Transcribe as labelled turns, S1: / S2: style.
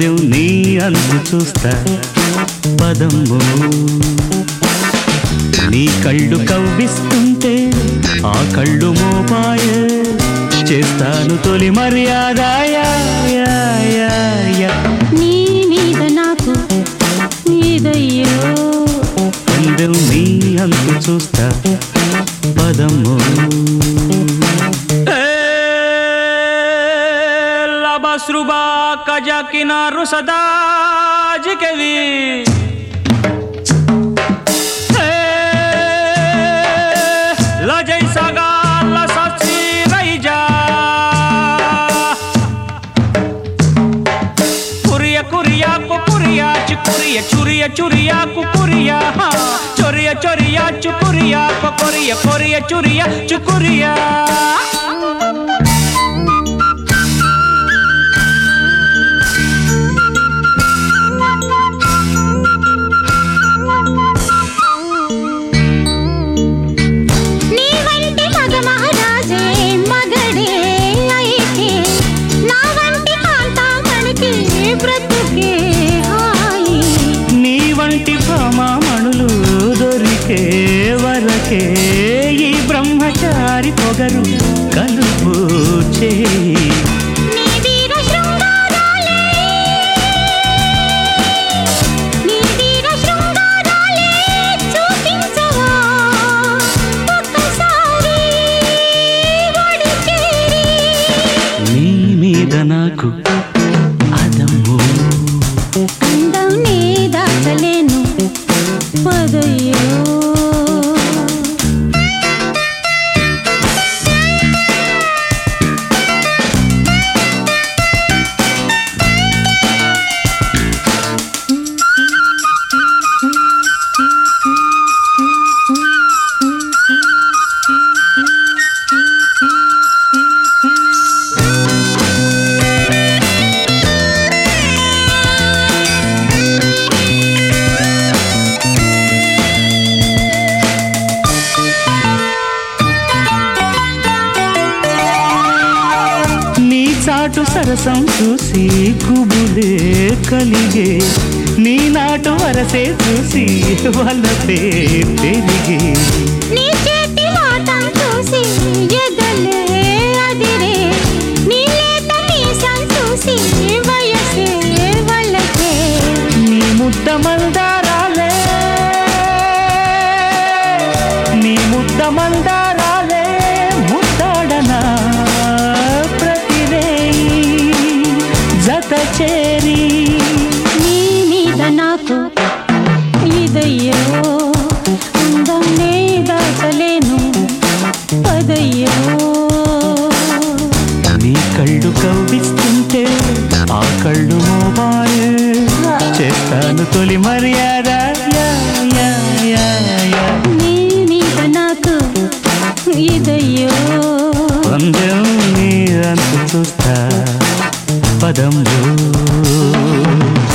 S1: పందెం నీ అంతు చూస్తా పదము నీ కళ్ళు కవ్విస్తుంటే ఆ కళ్ళు మోపాయే చేస్తాను తొలి మర్యాద యా, యా, యా, యా.
S2: నీ మీద నాకు ఇదయ్యో
S1: పందెం నీ అంతు చూస్తా పదము లబస్రుబా కజకినారు సదాజికవి లజై సగా లససి రైజా కురియ కురియా కురియా చుకురియ చురియ చురియా కుకురియా చొరియ చొరియా చుకురియా కొరియ కొరియ చురియ చుకురియా
S2: నీ వంటి మగ మహారాజే మగడే అయితే నా వంటి కాంతామణికి బ్రతుకే హాయి
S1: నీ వంటి భామామణులు దొరికే వరకే ఈ బ్రహ్మచారి పొగరు కలుపు చేయి
S2: నీ వీర శృంగారాలే నీ వీర శృంగారాలే చూపించవా ఒక్కసారి ఒడి చేరి
S1: నీ మీద నాకు అదము
S2: అందం నీ దాచలేను పదయ్యో
S1: నీ చాటు సరసం చూసి కుబులే కలిగే నీ నాటు వరసే చూసి వలపే పెరిగే
S2: నీ చేతి వాటం చూసి ఎదలే అదిరే నీ లేత మీసం చూసి వయసే వాళ్ళకే
S1: నీ ముద్ద మందారాలే నీ ముద్ద మందారాలే ముద్దాడనా ప్రతిరేయి జత చేరి
S2: నీ మీద నాకు ఇదయ్యో అందం నే దాచలేను పదయ్యో
S1: నీ కళ్ళు కవ్విస్తుంటే ఆ కళ్ళు మోబాయే చేస్తాను తొలి మర్యాద యా, యా, యా, యా.
S2: నీ మీద నాకు ఇదయ్యో
S1: పందెం నీ అంతు చూస్తా పదము